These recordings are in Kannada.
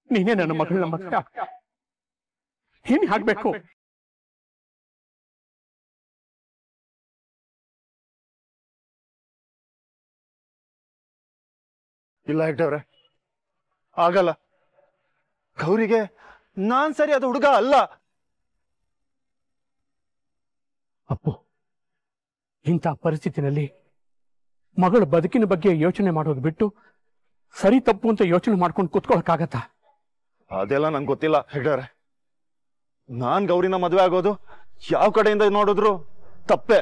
ನೀನೇ ನನ್ನ ಮಗಳನ್ನ ಮದುವೆ ಆಗ ಏನ್ ಆಗ್ಬೇಕು ಇಲ್ಲ ಹೆಗ್ಡವ್ರೆ ಆಗಲ್ಲ ಗೌರಿಗೆ ನಾನ್ ಸರಿ ಅದು ಹುಡುಗ ಅಲ್ಲ ಅಪ್ಪು ಇಂಥ ಪರಿಸ್ಥಿತಿನಲ್ಲಿ ಮಗಳ ಬದುಕಿನ ಬಗ್ಗೆ ಯೋಚನೆ ಮಾಡೋದು ಬಿಟ್ಟು ಸರಿ ತಪ್ಪು ಅಂತ ಯೋಚನೆ ಮಾಡ್ಕೊಂಡು ಕೂತ್ಕೊಳಕ್ಕಾಗತ್ತಾ ಅದೆಲ್ಲ ನಂಗೆ ಗೊತ್ತಿಲ್ಲ ಹೆಗ್ಡವ್ರೆ ನಾನ್ ಗೌರಿನ ಮದುವೆ ಆಗೋದು ಯಾವ ಕಡೆಯಿಂದ ನೋಡಿದ್ರು ತಪ್ಪೆ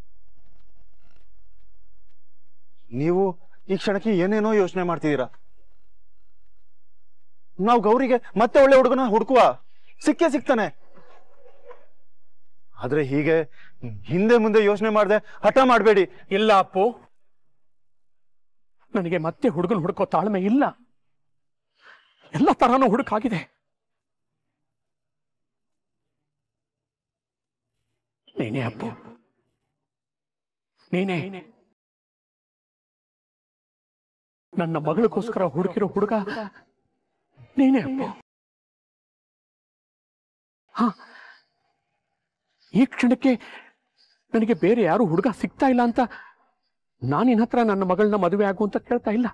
ನೀವು ಈ ಕ್ಷಣಕ್ಕೆ ಏನೇನೋ ಯೋಚನೆ ಮಾಡ್ತಿದ್ದೀರಾ ನಾವು ಗೌರಿಗೆ ಮತ್ತೆ ಒಳ್ಳೆ ಹುಡುಗನ ಹುಡುಕುವ ಸಿಕ್ಕೇ ಸಿಗ್ತಾನೆ ಆದ್ರೆ ಹೀಗೆ ಹಿಂದೆ ಮುಂದೆ ಯೋಚನೆ ಮಾಡದೆ ಹಠ ಮಾಡಬೇಡಿ ಇಲ್ಲ ಅಪ್ಪು ನನಗೆ ಮತ್ತೆ ಹುಡುಗನ ಹುಡುಕೋ ತಾಳ್ಮೆ ಇಲ್ಲ ಎಲ್ಲ ತರಾನು ಹುಡುಕಾಗಿದೆ ನೀನೇ ಅಪ್ಪು ನೀನೇ ನನ್ನ ಮಗಳಿಗೋಸ್ಕರ ಹುಡುಕಿರೋ ಹುಡುಗ ನೀನೇ ಅಪ್ಪು ಹ ಈ ಕ್ಷಣಕ್ಕೆ ನನಗೆ ಬೇರೆ ಯಾರು ಹುಡುಗ ಸಿಗ್ತಾ ಇಲ್ಲ ಅಂತ ನಾನು ನಿನ್ನ ಹತ್ರ ನನ್ನ ಮಗಳನ್ನ ಮದುವೆ ಆಗು ಅಂತ ಕೇಳ್ತಾ ಇಲ್ಲ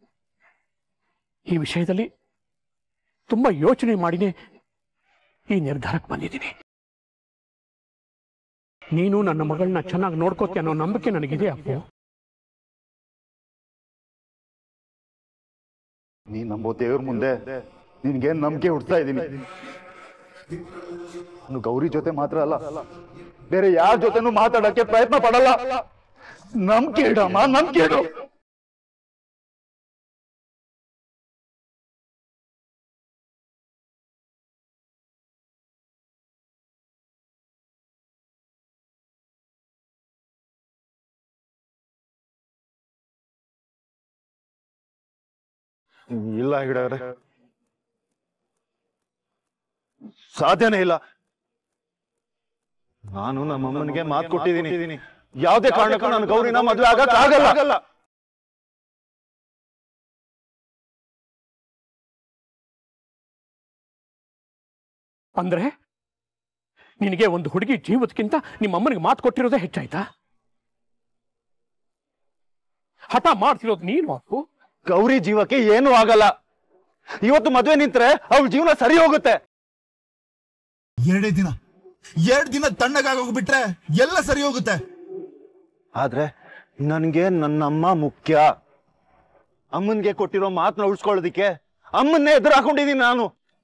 ಈ ವಿಷಯದಲ್ಲಿ ತುಂಬಾ ಯೋಚನೆ ಮಾಡಿನೇ ಈ ನಿರ್ಧಾರಕ್ಕೆ ಬಂದಿದ್ದೀನಿ ನೀನು ನನ್ನ ಮಗಳನ್ನ ಚೆನ್ನಾಗಿ ನೋಡ್ಕೋತಿ ಅನ್ನೋ ನಂಬಿಕೆ ನನಗಿದೆ ಅಪ್ಪು ನೀನ್ ನಂಬೋ ದೇವ್ರ ಮುಂದೆ ನಿನ್ಗೇನ್ ನಂಬಿಕೆ ಹುಡ್ತಾ ಇದ್ದೀನಿ ನಾನು ಗೌರಿ ಜೊತೆ ಮಾತ್ರ ಅಲ್ಲ ಬೇರೆ ಯಾರ ಜೊತೆನೂ ಮಾತಾಡಕ್ಕೆ ಪ್ರಯತ್ನ ಪಡಲ್ಲ ನಂಬಿಕೆ ಇಡಮ್ಮ ನಂಬಿಕೆ ಇಡು ಇಲ್ಲ ಹಿಡವ್ರೆ ಸಾಧ್ಯನೇ ಇಲ್ಲ ನಾನು ನಮ್ಮಮ್ಮನಿಗೆ ಮಾತು ಕೊಟ್ಟಿದ್ದೀನಿ ಯಾವುದೇ ಕಾರಣಕ್ಕೂ ನಾನು ಗೌರಿನ ಮದುವೆ ಆಗಕ್ ಆಗಲ್ಲ ಅಂದ್ರೆ ನಿನಗೆ ಒಂದು ಹುಡುಗಿ ಜೀವದಕ್ಕಿಂತ ನಿಮ್ಮ ಅಮ್ಮನಿಗೆ ಮಾತು ಕೊಟ್ಟಿರೋದೇ ಹೆಚ್ಚಾಯ್ತಾ ಹಠ ಮಾಡ್ತಿರೋದು ನೀನು ಅಪ್ಪು ಗೌರಿ ಜೀವಕ್ಕೆ ಏನೂ ಆಗಲ್ಲ ಇವತ್ತು ಮದುವೆ ನಿಂತ್ರೆ ಅವಳ ಜೀವನ ಸರಿ ಹೋಗುತ್ತೆ ಎರಡೇ ದಿನ ಎರಡ್ ದಿನ ತಣ್ಣಗಾಗೋಗ್ಬಿಟ್ರೆ ಎಲ್ಲ ಸರಿ ಹೋಗುತ್ತೆ ಆದ್ರೆ ನನ್ಗೆ ನನ್ನಮ್ಮ ಮುಖ್ಯ ಅಮ್ಮನ್ಗೆ ಕೊಟ್ಟಿರೋ ಮಾತನ್ನ ಉಳಿಸ್ಕೊಳ್ಳೋದಿಕ್ಕೆ ಅಮ್ಮನ್ನೇ ಎದುರು ಹಾಕೊಂಡಿದೀನಿ ನಾನು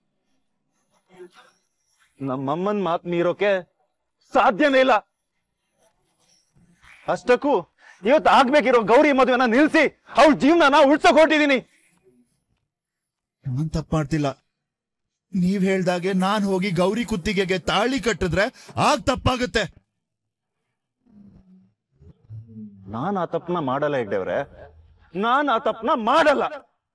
ನಮ್ಮಮ್ಮನ್ ಮಾತ್ ಮೀರೋಕೆ ಸಾಧ್ಯನೇ ಇಲ್ಲ ಅಷ್ಟಕ್ಕೂ ಇವತ್ತು ಆಗ್ಬೇಕಿರೋ ಗೌರಿ ಮದುವೆನ ನಿಲ್ಸಿ ಅವಳ ಜೀವನನ ಉಳ್ಸಕ್ ಹೊಟ್ಟಿದೀನಿ ನಾನ್ ತಪ್ಪು ಮಾಡ್ತಿಲ್ಲ ನೀವ್ ಹೇಳ್ದಾಗೆ ನಾನ್ ಹೋಗಿ ಗೌರಿ ಕುತ್ತಿಗೆಗೆ ತಾಳಿ ಕಟ್ಟಿದ್ರೆ ಆಗ ತಪ್ಪಾಗುತ್ತೆ ನಾನ್ ಆ ತಪ್ಪನ ಮಾಡಲ್ಲ ಹೆಗ್ಡೆವ್ರೆ ನಾನ್ ಆ ತಪ್ಪನ ಮಾಡಲ್ಲ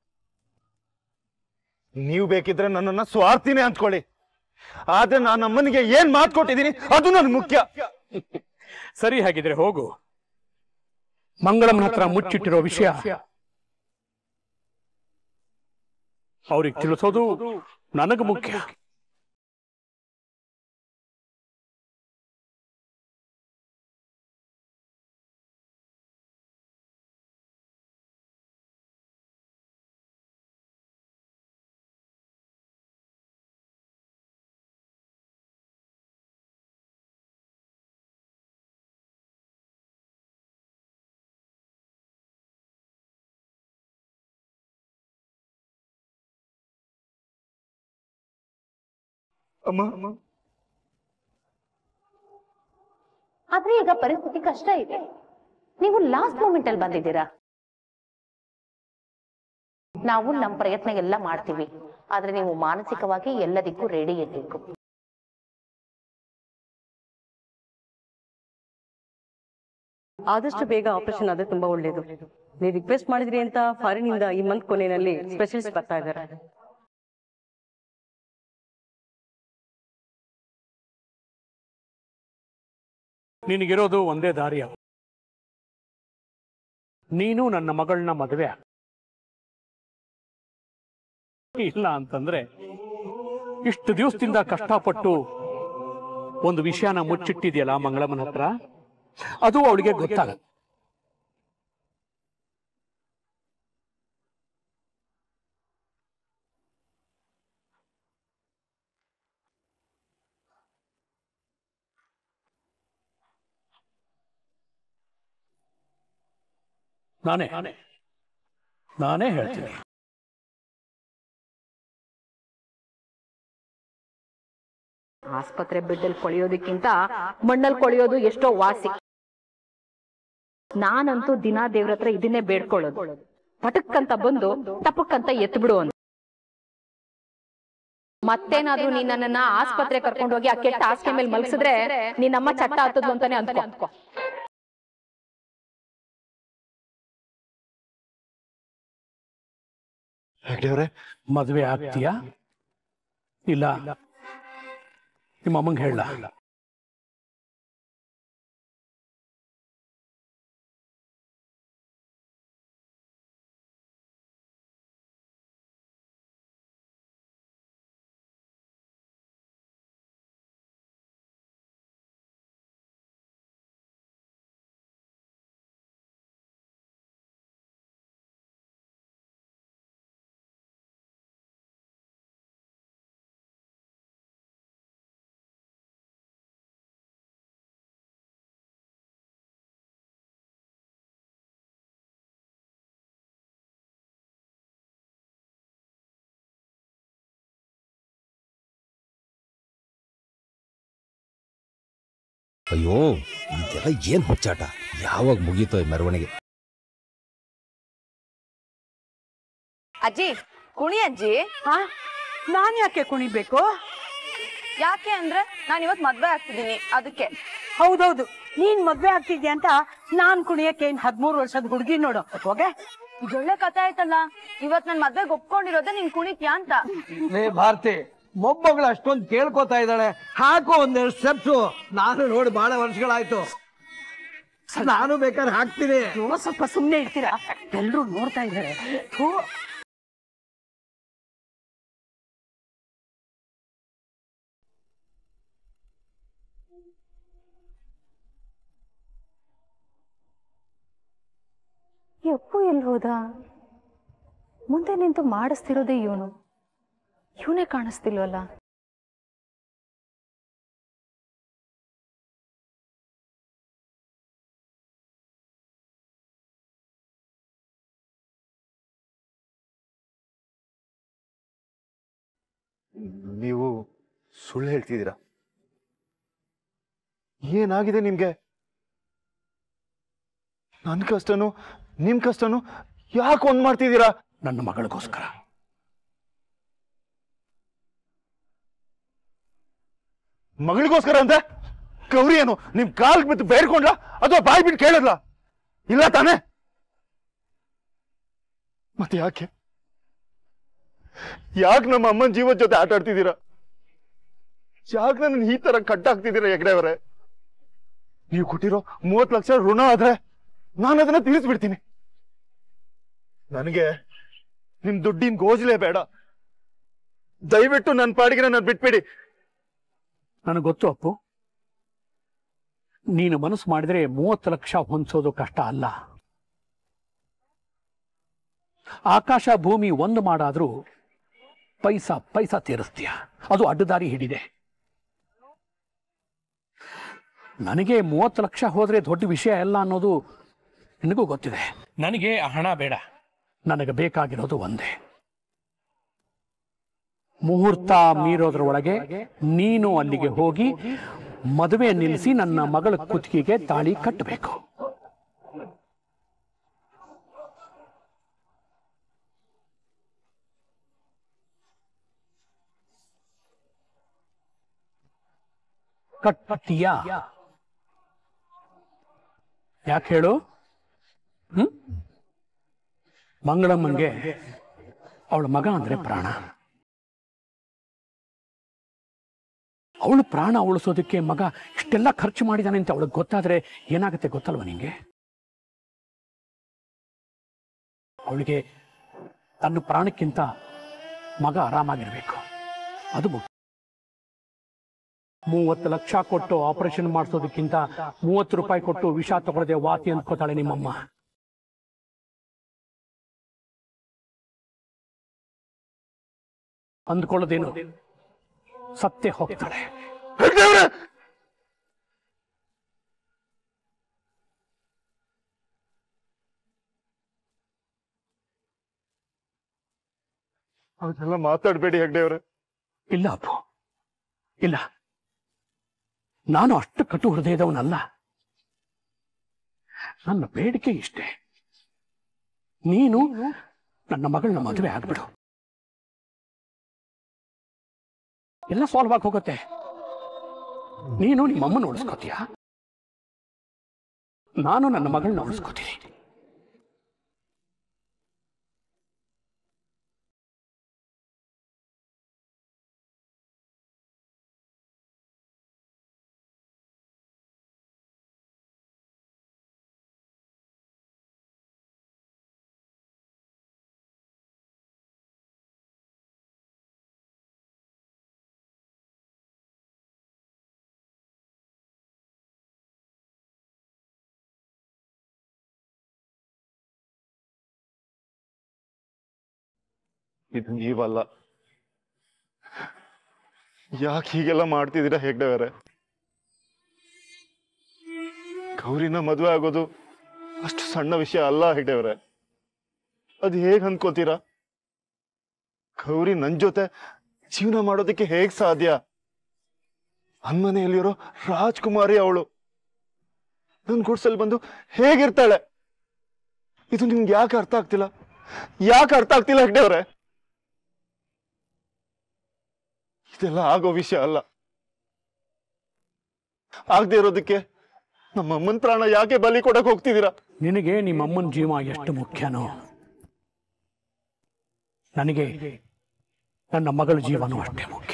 ನೀವು ಬೇಕಿದ್ರೆ ನನ್ನನ್ನ ಸ್ವಾರ್ಥಿನೇ ಅಂದ್ಕೊಳ್ಳಿ ಆದ್ರೆ ನಾನು ಅಮ್ಮನಿಗೆ ಏನ್ ಮಾತು ಕೊಟ್ಟಿದ್ದೀನಿ ಅದು ನನ್ ಮುಖ್ಯ ಸರಿ ಹಾಗಿದ್ರೆ ಹೋಗು ಮಂಗಳಮ್ಮನ ಹತ್ರ ಮುಚ್ಚಿಟ್ಟಿರೋ ವಿಷಯ ಅವ್ರಿಗೆ ತಿಳಿಸೋದು ನನಗೆ ಮುಖ್ಯ ಅಮ್ಮ ಆದ್ರೆ ಈಗ ಪರಿಸ್ಥಿತಿ ಕಷ್ಟ ಇದೆ ನೀವು ಲಾಸ್ಟ್ ಮೂಮೆಂಟ್ ಅಲ್ಲಿ ಬಂದಿದ್ದೀರಾ ನಾವು ನಮ್ಮ ಪ್ರಯತ್ನ ಎಲ್ಲ ಮಾಡ್ತೀವಿ ಆದ್ರೆ ನೀವು ಮಾನಸಿಕವಾಗಿ ಎಲ್ಲದಕ್ಕೂ ರೆಡಿ ಇರ್ಬೇಕು ಆದಷ್ಟು ಬೇಗ ಆಪರೇಷನ್ ಆದ್ರೆ ತುಂಬಾ ಒಳ್ಳೇದು ನೀವು ರಿಕ್ವೆಸ್ಟ್ ಮಾಡಿದ್ರಿ ಅಂತ ಫಾರಿನ್ ಇಂದ ಈ ಮಂತ್ ಕೊನೆಯಲ್ಲಿ ಸ್ಪೆಷಲಿಸ್ಟ್ ಬರ್ತಾ ಇದ್ದಾರೆ ನಿನಗಿರೋದು ಒಂದೇ ದಾರಿ ಅವು ನೀನು ನನ್ನ ಮಗಳನ್ನ ಮದುವೆ ಆಗು. ಇಲ್ಲ ಅಂತಂದ್ರೆ ಇಷ್ಟು ದಿವಸದಿಂದ ಕಷ್ಟಪಟ್ಟು ಒಂದು ವಿಷಯನ ಮುಚ್ಚಿಟ್ಟಿದೆಯಲ್ಲ ಮಂಗಳಮ್ಮನ ಹತ್ರ ಅದು ಅವಳಿಗೆ ಗೊತ್ತಾಗತ್ತೆ ನಾನೇ ನಾನೇ ಹೇಳ್ತೀನಿ ಆಸ್ಪತ್ರೆ ಬೆಡ್ಡಲ್ಲಿ ಕೊಳೆಯೋದಕ್ಕಿಂತ ಮಣ್ಣಲ್ಲಿ ಕೊಳೆಯೋದು ಎಷ್ಟೋ ವಾಸಿ ನಾನಂತೂ ದಿನಾ ದೇವ್ರ ಹತ್ರ ಇದನ್ನೇ ಬೇಡ್ಕೊಳ್ಳೋದು ಪಟಕ್ಕಂತ ಬಂದು ಟಪಕ್ಕಂತ ಎತ್ತು ಬಿಡು ಅಂತ ಮತ್ತೇನಾದ್ರೂ ನೀನ್ ನನ್ನನ್ನ ಆಸ್ಪತ್ರೆ ಕರ್ಕೊಂಡು ಹೋಗಿ ಆ ಕೆಟ್ಟ ಹಾಸಿಗೆ ಮೇಲೆ ಮಲಗಿಸಿದ್ರೆ ನಿನ್ನಮ್ಮ ಚಟ್ಟ ಹತ್ತದ್ಲು ಅಂತಾನೆ ಅಂದ್ಕೊ ಹೆಗ್ಡೆ ಅವರೇ ಮದುವೆ ಆಗ್ತೀಯಾ ಇಲ್ಲ ನಿಮ್ಮ ಅಮ್ಮಂಗೆ ಹೇಳ ಅಯ್ಯೋ ಇದೆಲ್ಲ ಏನ್ ಹುಚ್ಚಾಟ ಯಾವಾಗ ಮುಗೀತೋ ಈ ಮೆರವಣಿಗೆ ಅಜ್ಜಿ ಕುಣಿ ಅಜ್ಜಿ ಹಾ ನಾನ್ ಯಾಕೆ ಕುಣಿಬೇಕು ಯಾಕೆ ಅಂದ್ರೆ ನಾನ್ ಇವತ್ ಮದ್ವೆ ಆಗ್ತಿದ್ದೀನಿ ಅದಕ್ಕೆ ಹೌದೌದು ನೀನ್ ಮದ್ವೆ ಆಗ್ತಿದ್ಯಾ ಅಂತ ನಾನ್ ಕುಣಿಯಕ್ಕೆ ಏನ್ ಹದ್ಮೂರು ವರ್ಷದ ಹುಡುಗಿ ನೋಡು ಹೋಗೆ ಇದೊಳ್ಳೆ ಕತೆ ಆಯ್ತಲ್ಲ ಇವತ್ ನನ್ ಮದ್ವೆಗ್ ಒಪ್ಕೊಂಡಿರೋದೇ ನೀನ್ ಕುಣಿತ್ಯಾ ಅಂತ ಲೇ ಭಾರತಿ ಮೊಮ್ಮಗಳು ಅಷ್ಟೊಂದು ಕೇಳ್ಕೊತಾ ಇದ್ದಾಳೆ ಹಾಕು ಒಂದೆರಡು ಸ್ಟೆಪ್ಸು ನಾನು ನೋಡಿ ಬಹಳ ವರ್ಷಗಳಾಯ್ತು ನಾನು ಬೇಕಾದ್ರೆ ಹಾಕ್ತೀನಿ ಅಯ್ಯೋ, ಸ್ವಲ್ಪ ಸುಮ್ನೆ ಇರ್ತೀರಾ ಎಲ್ರು ನೋಡ್ತಾ ಇದ್ದಾರೆ ಥೂ. ಅಪ್ಪು ಎಲ್ಲಿ ಹೋದ ಮುಂದೆ ನಿಂತು ಮಾಡಿಸ್ತಿರೋದೇ ಇವನು ಇವನೇ ಕಾಣಿಸ್ತಿಲ್ವಲ್ಲ ನೀವು ಸುಳ್ಳು ಹೇಳ್ತಿದ್ದೀರಾ ಏನಾಗಿದೆ ನಿಮ್ಗೆ ನನ್ ಕಷ್ಟನು ನಿಮ್ ಕಷ್ಟನು ಯಾಕೆ ಒಂದ್ ಮಾಡ್ತಿದ್ದೀರಾ ನನ್ನ ಮಗಳಿಗೋಸ್ಕರ ಮಗಳಿಗೋಸ್ಕರ ಅಂತ ಗೌರಿ ಏನು ನಿಮ್ ಕಾಲ್ ಬಿದ್ದು ಬೇಡ್ಕೊಂಡ್ಲ ಅಥವಾ ಬಾಯಿ ಬಿಟ್ಟು ಕೇಳದ್ಲ ಇಲ್ಲ ತಾನೇ ಮತ್ತೆ ಯಾಕೆ ಯಾಕೆ ನಮ್ಮ ಅಮ್ಮನ ಜೀವದ ಜೊತೆ ಆಟ ಆಡ್ತಿದ್ದೀರಾ ಯಾಕೆ ನನ್ನ ಈ ತರ ಕಟ್ಟಾಗ್ತಿದ್ದೀರಾ ಹೆಗ್ಡೆ ಅವರೇ ನೀವು ಕೊಟ್ಟಿರೋ ಮೂವತ್ತು ಲಕ್ಷ ಋಣ ಆದ್ರೆ ನಾನು ಅದನ್ನ ತೀರಿಸ್ಬಿಡ್ತೀನಿ ನನಗೆ ನಿಮ್ ದುಡ್ಡಿನ ಗೋಜಲೇ ಬೇಡ ದಯವಿಟ್ಟು ನನ್ನ ಪಾಡಿಗೆ ನನ್ನ ಬಿಟ್ಬಿಡಿ ನನಗೆ ಗೊತ್ತು ಅಪ್ಪು ನೀನು ಮನಸ್ಸು ಮಾಡಿದ್ರೆ ಮೂವತ್ತು ಲಕ್ಷ ಹೊಂದಿಸೋದು ಕಷ್ಟ ಅಲ್ಲ ಆಕಾಶ ಭೂಮಿ ಒಂದು ಮಾಡಾದ್ರೂ ಪೈಸಾ ಪೈಸಾ ತೀರಿಸ್ತೀಯ ಅದು ಅಡ್ಡದಾರಿ ಹಿಡಿದೆ ನನಗೆ ಮೂವತ್ತು ಲಕ್ಷ ಹೋದ್ರೆ ದೊಡ್ಡ ವಿಷಯ ಅಲ್ಲ ಅನ್ನೋದು ನಿನಗೂ ಗೊತ್ತಿದೆ ನನಗೆ ಆ ಹಣ ಬೇಡ ನನಗೆ ಬೇಕಾಗಿರೋದು ಒಂದೇ ಮುಹೂರ್ತ ಮೀರೋದ್ರೊಳಗೆ ನೀನು ಅಲ್ಲಿಗೆ ಹೋಗಿ ಮದುವೆ ನಿಲ್ಲಿಸಿ ನನ್ನ ಮಗಳ ಕುತ್ತಿಗೆಗೆ ತಾಳಿ ಕಟ್ಟಬೇಕು ಕಟ್ಟೀಯಾ ಯಾಕೆ ಹೇಳು ಹ್ಮ್ ಮಂಗಳಮ್ಮನ್ಗೆ ಅವಳ ಮಗ ಅಂದ್ರೆ ಪ್ರಾಣ ಅವಳು ಪ್ರಾಣ ಉಳಿಸೋದಕ್ಕೆ ಮಗ ಇಷ್ಟೆಲ್ಲ ಖರ್ಚು ಮಾಡಿದಾನೆ ಅಂತ ಅವಳಿಗೆ ಗೊತ್ತಾದ್ರೆ ಏನಾಗುತ್ತೆ ಗೊತ್ತಲ್ವ ನಿಂಗೆ ಅವಳಿಗೆ ತನ್ನ ಪ್ರಾಣಕ್ಕಿಂತ ಮಗ ಆರಾಮಾಗಿರ್ಬೇಕು ಅದು ಮುಖ್ಯ ಮೂವತ್ತು ಲಕ್ಷ ಕೊಟ್ಟು ಆಪರೇಷನ್ ಮಾಡಿಸೋದಕ್ಕಿಂತ ಮೂವತ್ತು ರೂಪಾಯಿ ಕೊಟ್ಟು ವಿಷ ತಗೊಳ್ಳದೆ ವಾಸಿ ಅಂದ್ಕೋತಾಳೆ ನಿಮ್ಮಮ್ಮ ಅಂದ್ಕೊಳ್ಳೋದೇನು ಸತ್ತೇ ಹೋಗ್ತಾಳೆ ಹೆಗ್ಡೆಯವ್ರೆ ಅವನ್ನೆಲ್ಲ ಮಾತಾಡ್ಬೇಡಿ ಹೆಗ್ಡೆಯವ್ರೆ ಇಲ್ಲ ಅಪ್ಪು ಇಲ್ಲ ನಾನು ಅಷ್ಟು ಕಟು ಹೃದಯದವನಲ್ಲ ನನ್ನ ಬೇಡಿಕೆ ಇಷ್ಟೇ ನೀನು ನನ್ನ ಮಗಳನ್ನ ಮದುವೆ ಆಗ್ಬಿಡು ಎಲ್ಲ ಸಾಲ್ವ್ ಆಗಿ ಹೋಗುತ್ತೆ ನೀನು ನಿಮ್ಮಮ್ಮನ ಉಳಿಸ್ಕೋತೀಯ ನಾನು ನನ್ನ ಮಗಳನ್ನ ಉಳಿಸ್ಕೋತೀನಿ ಇದು ನೀವಲ್ಲ ಯಾಕೆ ಹೀಗೆಲ್ಲ ಮಾಡ್ತಿದ್ದೀರಾ ಹೆಗ್ಡೆಯವರೇ ಗೌರಿನ ಮದುವೆ ಆಗೋದು ಅಷ್ಟು ಸಣ್ಣ ವಿಷಯ ಅಲ್ಲ ಹೆಗ್ಡೆಯವರೇ ಅದು ಹೇಗ್ ಅನ್ಕೋತೀರಾ ಗೌರಿ ನನ್ ಜೊತೆ ಜೀವನ ಮಾಡೋದಕ್ಕೆ ಹೇಗ್ ಸಾಧ್ಯ ಅನ್ಮನೆಯಲ್ಲಿರೋ ರಾಜ್ಕುಮಾರಿ ಅವಳು ನನ್ ಗುಡ್ಸಲ್ಲಿ ಬಂದು ಹೇಗಿರ್ತಾಳೆ ಇದು ನಿಮ್ಗೆ ಯಾಕೆ ಅರ್ಥ ಆಗ್ತಿಲ್ಲ ಯಾಕೆ ಅರ್ಥ ಆಗ್ತಿಲ್ಲ ಹೆಗ್ಡೆವ್ರೆ ಇದೆಲ್ಲ ಆಗೋ ವಿಷಯ ಅಲ್ಲ ಆಗದೆ ಇರೋದಕ್ಕೆ ನಮ್ಮ ಅಮ್ಮನ್ ಪ್ರಾಣ ಯಾಕೆ ಬಲಿ ಕೊಡಕ್ ಹೋಗ್ತಿದ್ದೀರಾ ನಿನಗೆ ನಿಮ್ಮಮ್ಮನ ಜೀವ ಎಷ್ಟು ಮುಖ್ಯನೋ ನನಗೆ ನನ್ನ ಮಗಳ ಜೀವನೂ ಅಷ್ಟೇ ಮುಖ್ಯ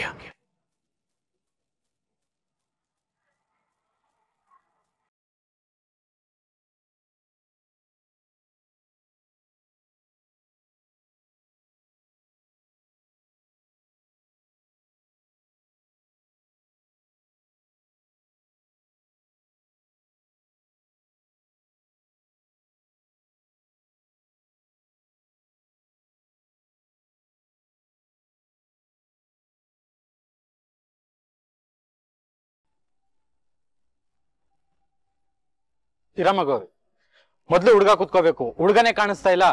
ಇರಮ್ಮ ಗೌರಿ ಮೊದ್ಲು ಹುಡುಗ ಕುತ್ಕೋಬೇಕು ಹುಡುಗನೇ ಕಾಣಿಸ್ತಾ ಇಲ್ಲ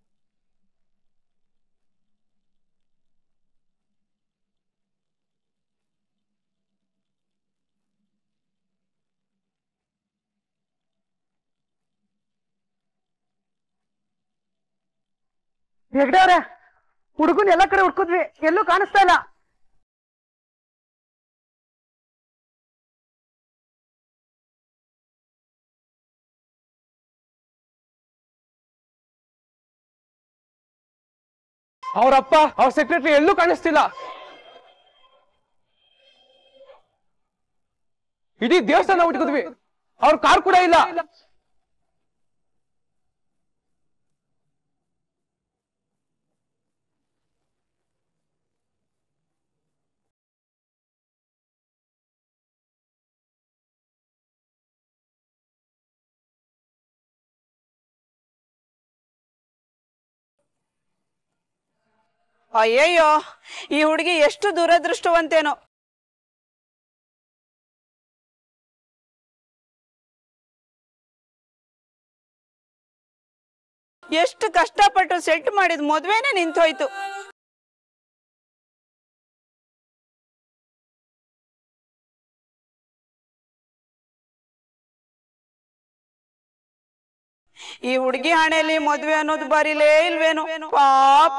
ಹೆಗ್ಡೆವ್ರೆ ಹುಡುಗನ್ ಎಲ್ಲ ಕಡೆ ಹುಡ್ಕುದ್ವಿ ಎಲ್ಲೂ ಕಾಣಿಸ್ತಾ ಇಲ್ಲ ಅವ್ರಪ್ಪ ಅವ್ರ ಸೆಕ್ರೆಟರಿ ಎಲ್ಲೂ ಕಾಣಿಸ್ತಿಲ್ಲ ಇಡೀ ದೇವಸ್ಥಾನ ಹುಡುಕಿದ್ವಿ ಅವ್ರ ಕಾರ್ ಕೂಡ ಇಲ್ಲ ಅಯ್ಯಯ್ಯೋ ಈ ಹುಡುಗಿ ಎಷ್ಟು ದುರದೃಷ್ಟವಂತೇನೋ ಎಷ್ಟು ಕಷ್ಟಪಟ್ಟು ಸೆಟ್ ಮಾಡಿದ ಮದ್ವೆನೇ ನಿಂತೋಯ್ತು ಈ ಹುಡುಗಿ ಹಣೆಯಲ್ಲಿ ಮದ್ವೆ ಅನ್ನೋದು ಬರೀಲೇ ಇಲ್ವೇನೋ ಪಾಪ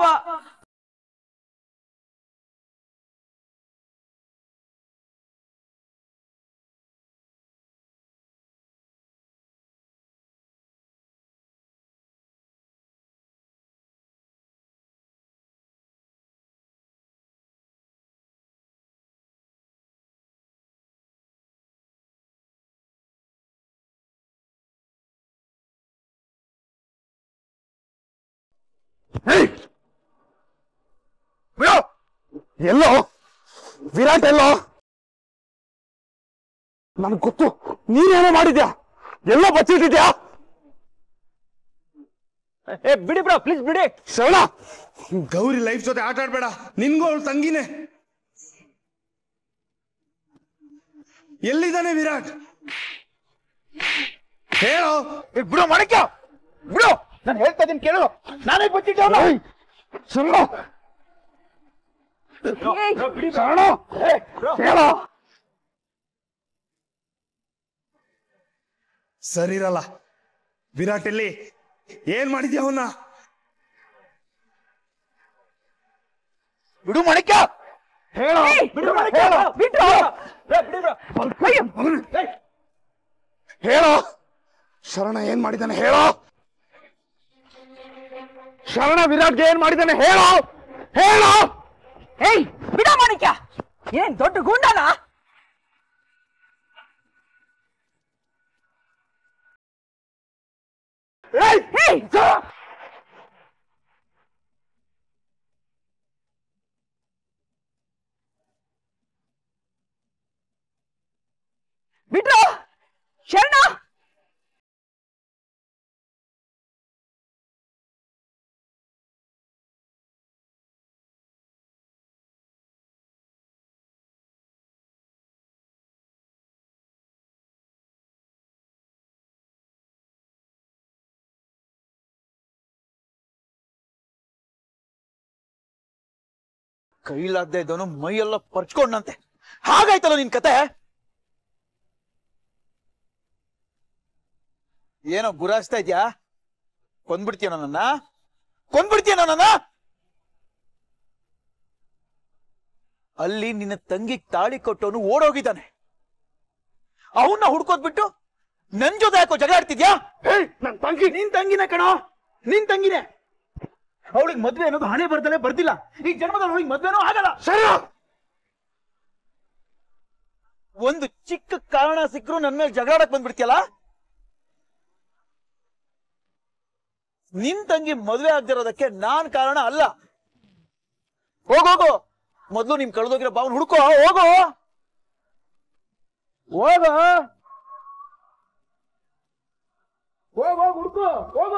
Hey! ಎಲ್ಲೋ ವಿರಾಟ್ ಎಲ್ಲೋ ನನ್ಗೆ ಗೊತ್ತು ನೀನೇನೋ ಮಾಡಿದ್ಯಾ ಎಲ್ಲೋ ಬಚ್ಚಿಟ್ಟಿದ್ಯಾ ಏ ಬಿಡಿ ಬ್ರೋ ಪ್ಲೀಸ್ ಬಿಡಿ ಶರಣ ಗೌರಿ ಲೈಫ್ ಜೊತೆ ಆಟ ಆಡ್ಬೇಡ ನಿನ್ಗೂ ಅವಳು ತಂಗಿನೇ ಎಲ್ಲಿದ್ದಾನೆ ವಿರಾಟ್ ಹೇಳೋ ಬಿಡು ಮಾಡಕ್ಕೆ ಬಿಡು ನಾನು ಹೇಳ್ತಾ ಇದೀನಿ ಕೇಳು ನಾನೇ ಬಚ್ಚಿಟ್ಟವನು ಶರಣ ಶರಣ ಹೇಳೋ ಸರಿರಲ್ಲ ವಿರಾಟ್ ಎಲ್ಲಿ ಏನ್ ಮಾಡಿದ್ಯಾ ಅವನ್ನ ಬಿಡು ಮಾಡಕ್ಕೆ ಹೇಳು ಬಿಡು ಮಾಡಕ್ಕೆ ಬಿಟ್ಟು ಹೇಳೋ ಶರಣ ಏನ್ ಮಾಡಿದ್ದಾನೆ ಹೇಳೋ ಶರಣ ವಿರಾಟ್ಗೆ ಏನ್ ಮಾಡಿದ್ದಾನೆ ಹೇಳೋ ಹೇಳೋ ಏಯ್ ಬಿಡ ಮಾಣಿಕ್ಯ ಏನ್ ದೊಡ್ಡ ಗುಂಡನ ಏಯ್ ಬಿಡ್ರು ಶರಣ ಕೈಲಾಗದೆ ಇದ್ದವನು ಮೈಯೆಲ್ಲ ಪರ್ಚ್ಕೊಂಡಂತೆ ಹಾಗಾಯ್ತಲ್ಲ ನಿನ್ ಕತೆ ಏನೋ ಗುರಾಯಿಸ್ತಾ ಇದ್ಯಾ ಕೊಂದ್ಬಿಡ್ತೀಯ ನನ್ನ ಕೊಂದ್ಬಿಡ್ತೀಯ ನನ್ನ ಅಲ್ಲಿ ನಿನ್ನ ತಂಗಿಗ್ ತಾಳಿ ಕೊಟ್ಟವನು ಓಡೋಗಿದ್ದಾನೆ ಅವನ್ನ ಹುಡ್ಕೋದ್ಬಿಟ್ಟು ನನ್ ಜೊತೆ ಯಾಕೋ ಜಗಳ ಆಡ್ತಿದ್ಯಾ ನನ್ ತಂಗಿ ನಿನ್ ತಂಗಿನೇ ಕಣೋ ನಿನ್ ತಂಗಿನೇ ಅವಳಿಗೆ ಮದ್ವೆ ಅನ್ನೋದು ಹಣೆ ಬರ್ದಲೇ ಬರ್ದಿಲ್ಲ ಈ ಜನ್ಮದಲ್ಲಿ ಅವಳಿಗೆ ಮದ್ವೆನೂ ಆಗಲ್ಲ ಸರಿ ಒಂದು ಚಿಕ್ಕ ಕಾರಣ ಸಿಕ್ಕರು ನನ್ನ ಮೇಲೆ ಜಗಳಾಡಕ್ ಬಂದ್ಬಿಡ್ತೀಯಲ್ಲ ನಿನ್ ತಂಗಿ ಮದ್ವೆ ಆಗ್ದಿರೋದಕ್ಕೆ ನಾನ್ ಕಾರಣ ಅಲ್ಲ ಹೋಗೋಗು ಮೊದ್ಲು ನಿಮ್ ಕಳೆದೋಗಿರೋ ಬಾವನ್ ಹುಡ್ಕೋ ಹೋಗೋ ಹೋಗೋ ಹೋಗೋ ಹುಡ್ಕೋ ಹೋಗೋ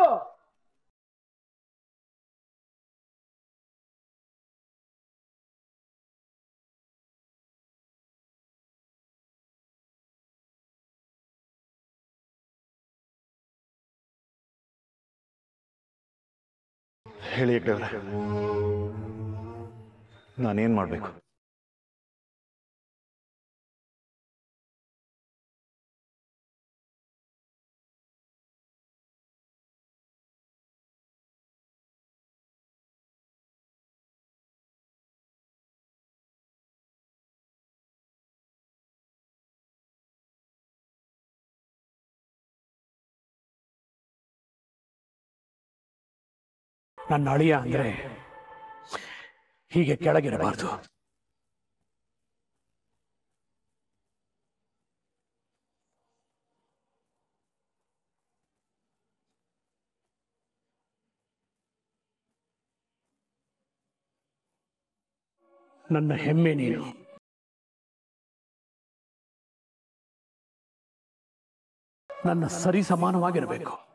ಹೇಳಿ ಹೆಗ್ಡೆವ್ರೆ ನಾನೇನ್ ಮಾಡ್ಬೇಕು ನನ್ನ ಅಳಿಯ ಅಂದ್ರೆ ಹೀಗೆ ಕೆಳಗಿರಬಾರ್ದು ನನ್ನ ಹೆಮ್ಮೆ ನೀನು ನನ್ನ ಸರಿ ಸಮಾನವಾಗಿರಬೇಕು